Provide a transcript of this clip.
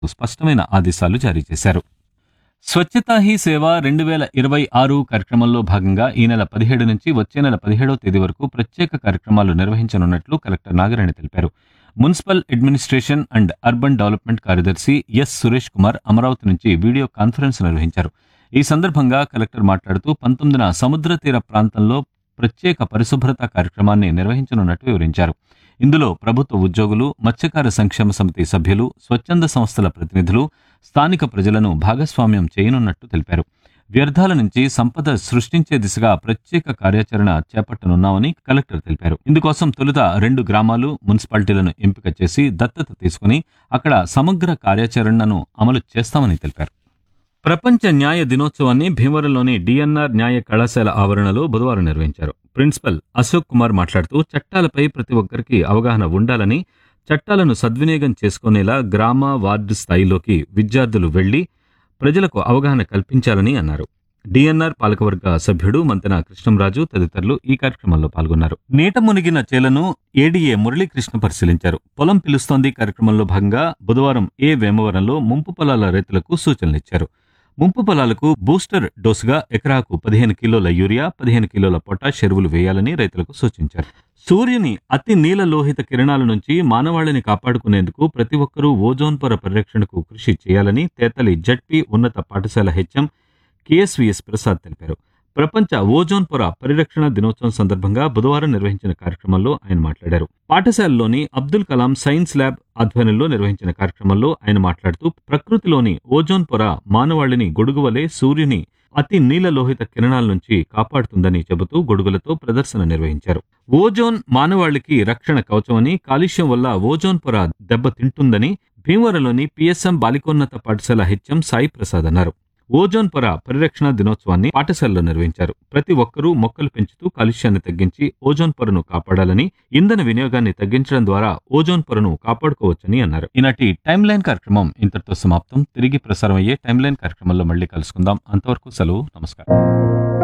స్పష్టమైన ఆదేశాలు జారీ చేశారు స్వచ్ఛతా హీ సేవ రెండు వేల ఇరవై ఆరు కార్యక్రమంలో భాగంగా ఈ నెల పదిహేడు నుంచి వచ్చే నెల పదిహేడవ తేదీ వరకు ప్రత్యేక కార్యక్రమాలు నిర్వహించనున్నట్లు కలెక్టర్ నాగరాణి తెలిపారు municipal administration and urban development కార్యదర్శి ఎస్ సురేష్ కుమార్ అమరావతి నుంచి వీడియో కాన్ఫరెన్స్ నిర్వహించారు ఈ సందర్భంగా కలెక్టర్ మాట్లాడుతూ పంతొమ్మిదిన సముద్ర తీర ప్రాంతంలో ప్రత్యేక పరిశుభ్రత కార్యక్రమాన్ని నిర్వహించనున్నట్టు వివరించారు ఇందులో ప్రభుత్వ ఉద్యోగులు మత్స్యకార సంక్షేమ సమితి సభ్యులు స్వచ్ఛంద సంస్థల ప్రతినిధులు స్థానిక ప్రజలను భాగస్వామ్యం చేయనున్నట్టు తెలిపారు వ్యర్థాల నుంచి సంపద సృష్టించే దిశగా ప్రత్యేక కార్యాచరణ చేపట్టనున్నామని కలెక్టర్ తెలిపారు ఇందుకోసం తొలుత రెండు గ్రామాలు మున్సిపాలిటీలను ఎంపిక చేసి దత్తత తీసుకుని అక్కడ సమగ్ర కార్యాచరణను అమలు చేస్తామని తెలిపారు ప్రపంచ న్యాయ దినోత్సవాన్ని భీమవరంలోని డిఎన్ఆర్ న్యాయ కళాశాల ఆవరణలో బుధవారం నిర్వహించారు ప్రిన్సిపల్ అశోక్ కుమార్ మాట్లాడుతూ చట్టాలపై ప్రతి ఒక్కరికి అవగాహన ఉండాలని చట్టాలను సద్వినియోగం చేసుకునేలా గ్రామ వార్డు స్థాయిలోకి విద్యార్థులు వెళ్లి ప్రజలకు అవగాహన కల్పించాలని అన్నారు డిఎన్ఆర్ పాలకవర్గ సభ్యుడు మంతెన కృష్ణంరాజు తదితరులు ఈ కార్యక్రమంలో పాల్గొన్నారు నీట మునిగిన చేలను ఏడీఏ మురళీకృష్ణ పరిశీలించారు పొలం పిలుస్తోంది కార్యక్రమంలో భాగంగా బుధవారం ఏ వేమవరంలో ముంపు పొలాల రైతులకు సూచనలిచ్చారు ముంపు పొలాలకు బూస్టర్ డోసుగా ఎకరాకు పదిహేను కిలోల యూరియా పదిహేను కిలోల పొటాష్ ఎరువులు వేయాలని రైతులకు సూచించారు సూర్యుని అతి నీలలోహిత కిరణాల నుంచి మానవాళిని కాపాడుకునేందుకు ప్రతి ఒక్కరూ ఓజోన్ పొర పరిరక్షణకు కృషి చేయాలని తేతలి జడ్పీ ఉన్నత పాఠశాల హెచ్ఎం కేఎస్విఎస్ ప్రసాద్ తెలిపారు ప్రపంచ ఓజోన్ పొర పరిరక్షణ దినోత్సవం సందర్భంగా బుధవారం నిర్వహించిన కార్యక్రమంలో ఆయన మాట్లాడారు పాఠశాలలోని అబ్దుల్ కలాం సైన్స్ ల్యాబ్ ఆధ్వర్యంలో నిర్వహించిన కార్యక్రమంలో ఆయన మాట్లాడుతూ ప్రకృతిలోని ఓజోన్ పొర మానవాళిని గొడుగువలే సూర్యుని అతి నీలలోహిత కిరణాల నుంచి కాపాడుతుందని చెబుతూ గొడుగులతో ప్రదర్శన నిర్వహించారు ఓజోన్ మానవాళికి రక్షణ కవచమని కాలుష్యం వల్ల ఓజోన్ పొర దెబ్బతింటుందని భీమవరంలోని పిఎస్ఎం బాలికోన్నత పాఠశాల హెచ్ఎం సాయి ప్రసాద్ అన్నారు ఓజోన్ పొర పరిరక్షణ దినోత్సవాన్ని పాఠశాలలో నిర్వహించారు ప్రతి ఒక్కరూ మొక్కలు పెంచుతూ కాలుష్యాన్ని తగ్గించి ఓజోన్ పొరను కాపాడాలని ఇంధన వినియోగాన్ని తగ్గించడం ద్వారా ఓజోన్ పొరను కాపాడుకోవచ్చని అన్నారు ఈనాటి టైమ్ లైన్ కార్యక్రమం ఇంతటితో సమాప్తం తిరిగి ప్రసారం అయ్యే టైమ్ లైన్ కార్యక్రమంలో మళ్ళీ కలుసుకుందాం అంతవరకు సెలవు నమస్కారం